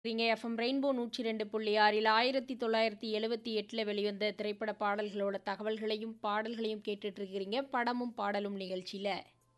நீங்க FM rainbow நூற்றி ரெண்டு புள்ளி ஆறில் ஆயிரத்தி தொள்ளாயிரத்தி எழுவத்தி எட்டில் வெளிவந்த திரைப்பட பாடல்களோட தகவல்களையும் பாடல்களையும் கேட்டுட்டு இருக்கிறீங்க படமும் பாடலும் நிகழ்ச்சியில்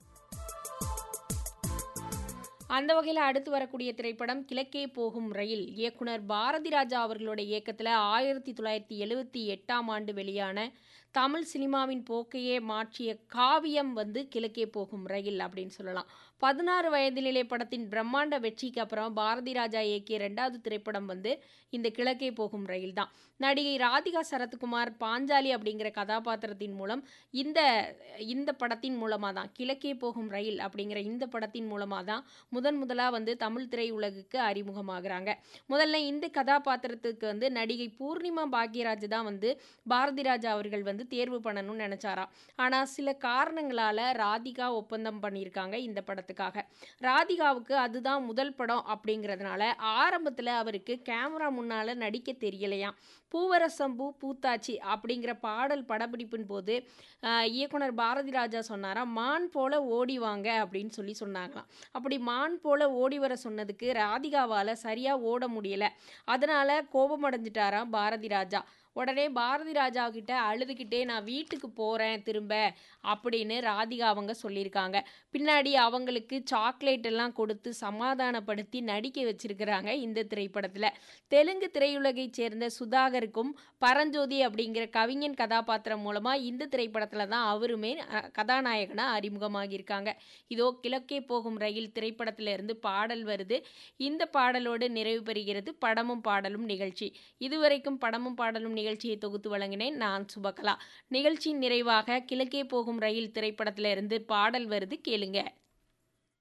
அந்த வகையில் அடுத்து வரக்கூடிய திரைப்படம் கிழக்கே போகும் ரயில் இயக்குனர் பாரதி ராஜா அவர்களோட இயக்கத்தில் ஆயிரத்தி தொள்ளாயிரத்தி எழுவத்தி எட்டாம் ஆண்டு வெளியான தமிழ் சினிமாவின் போக்கையே மாற்றிய காவியம் வந்து கிழக்கே போகும் ரயில் அப்படின்னு சொல்லலாம் பதினாறு வயதிலே படத்தின் பிரம்மாண்ட வெற்றிக்கு அப்புறம் பாரதி ராஜா இயக்கிய ரெண்டாவது திரைப்படம் வந்து இந்த கிழக்கே போகும் ரயில் தான் நடிகை ராதிகா சரத்குமார் பாஞ்சாலி அப்படிங்கிற கதாபாத்திரத்தின் மூலம் இந்த இந்த படத்தின் மூலமாக தான் கிழக்கே போகும் ரயில் அப்படிங்கிற இந்த படத்தின் மூலமாக தான் முதன் முதலாக வந்து தமிழ் திரையுலகுக்கு அறிமுகமாகறாங்க முதல்ல இந்த கதாபாத்திரத்துக்கு வந்து நடிகை பூர்ணிமா பாக்யராஜ் தான் வந்து பாரதி ராஜா அவர்கள் வந்து தேர்வு பண்ணணும்னு நினச்சாராம் ஆனால் சில காரணங்களால் ராதிகா ஒப்பந்தம் பண்ணியிருக்காங்க இந்த படத்துக்காக ராதிகாவுக்கு அதுதான் முதல் படம் அப்படிங்கிறதுனால ஆரம்பத்தில் அவருக்கு கேமரா முன்னால் நடிக்க தெரியலையாம் பூவரசம்பூ பூத்தாச்சி அப்படிங்கிற பாடல் படப்பிடிப்பின் போது ஆஹ், இயக்குனர் பாரதி ராஜா சொன்னாராம் மான் போல ஓடி வாங்க அப்படின்னு சொல்லி சொன்னாங்களாம் அப்படி மான் போல ஓடி வர சொன்னதுக்கு ராதிகாவால் சரியாக ஓட முடியல அதனால கோபம் அடைஞ்சிட்டாராம் பாரதி ராஜா உடனே பாரதி ராஜா கிட்ட அழுதுகிட்டே நான் வீட்டுக்கு போகிறேன் திரும்ப அப்படின்னு ராதிகா அவங்க சொல்லியிருக்காங்க பின்னாடி அவங்களுக்கு சாக்லேட் எல்லாம் கொடுத்து சமாதானப்படுத்தி நடிக்க வச்சிருக்கிறாங்க இந்த திரைப்படத்தில் தெலுங்கு திரையுலகைச் சேர்ந்த சுதாகருக்கும் பரஞ்சோதி அப்படிங்கிற கவிஞன் கதாபாத்திரம் மூலமாக இந்த திரைப்படத்தில் தான் அவருமே அஹ், கதாநாயகனா அறிமுகமாகியிருக்காங்க இதோ கிழக்கே போகும் ரயில் திரைப்படத்துல இருந்து பாடல் வருது இந்த பாடலோடு நிறைவு பெறுகிறது படமும் பாடலும் நிகழ்ச்சி இதுவரைக்கும் படமும் பாடலும் நிகழ்ச்சியை தொகுத்து வழங்கினேன் நான் சுபகலா நிகழ்ச்சியின் நிறைவாக கிழக்கே போகும் ரயில் திரைப்படத்துல இருந்து பாடல் வருது கேளுங்க